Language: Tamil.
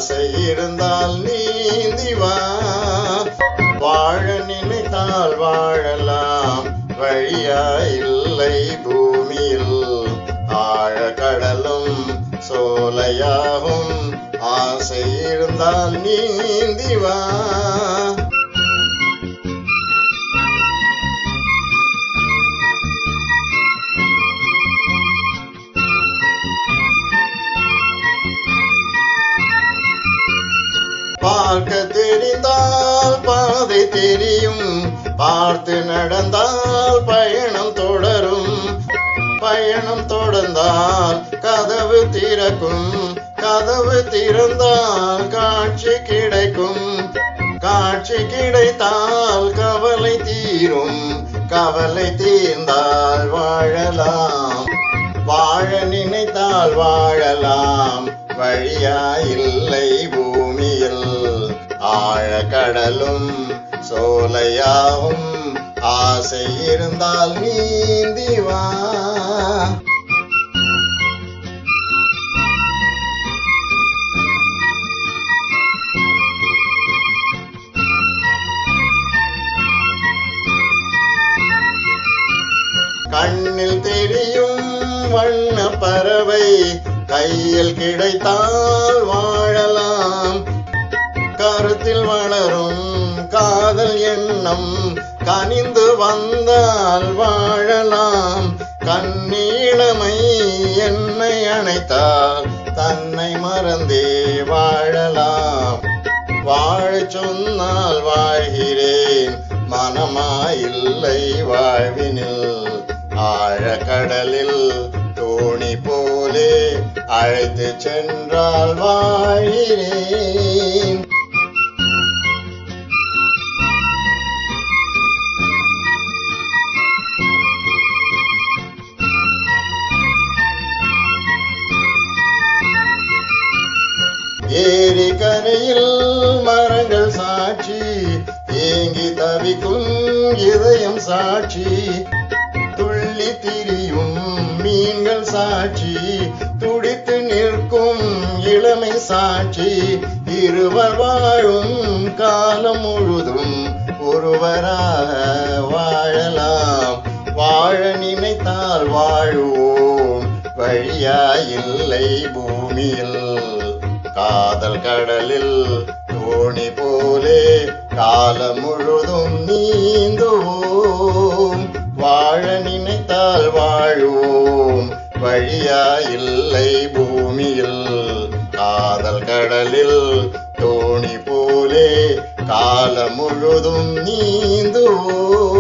ஆசை இருந்தால் நீந்தி வா வாழ நினைத்தால் வாழலாம் வழியா இல்லை பூமியில் ஆழக்கடலும் சோலையாகும் ஆசை இருந்தால் நீந்தி வா பார்க்க தெரிந்தால் பாதை தெரியும் பார்த்து நடந்தால் பயணம் தொடரும் பயணம் தொடர்ந்தால் கதவு திறக்கும் கதவு திறந்தால் காட்சி கிடைக்கும் காட்சி கிடைத்தால் கவலை தீரும் கவலை தீர்ந்தால் வாழலாம் வாழ நினைத்தால் வாழலாம் வழியா இல்லை பூமியில் ஆழக்கடலும் சோலையாவும் ஆசை இருந்தால் நீந்தி வா கண்ணில் தெரியும் வண்ண பறவை கையில் கிடைத்தால் வாழலாம் கருத்தில் வளரும் காதல் எண்ணம் கனிந்து வந்தால் வாழலாம் கண்ணீளமை என்னை அணைத்தால் தன்னை மறந்தே வாழலாம் வாழச் சொன்னால் வாழ்கிறேன் மனமாயில்லை வாழ்வினில் ஆழக்கடலில் தோணி போலே அழைத்து சென்றால் வாழ்கிறேன் ஏரி கரையில் மரங்கள் சாட்சி ஏங்கி தவிக்கும் இதயம் சாட்சி துள்ளி திரியும் மீன்கள் சாட்சி துடித்து நிற்கும் இளமை சாட்சி இருவர் வாழும் காலம் முழுதும் ஒருவராக வாழலாம் வாழ நினைத்தால் வாழுவோம் வழியா இல்லை பூமியில் காதல் கடலில் தோணி போலே காலம் முழுதும் நீந்துவோம் வாழ நினைத்தால் வாழுவோம் வழியா இல்லை பூமியில் காதல் கடலில் தோணி போலே காலம் முழுதும் நீந்துவோம்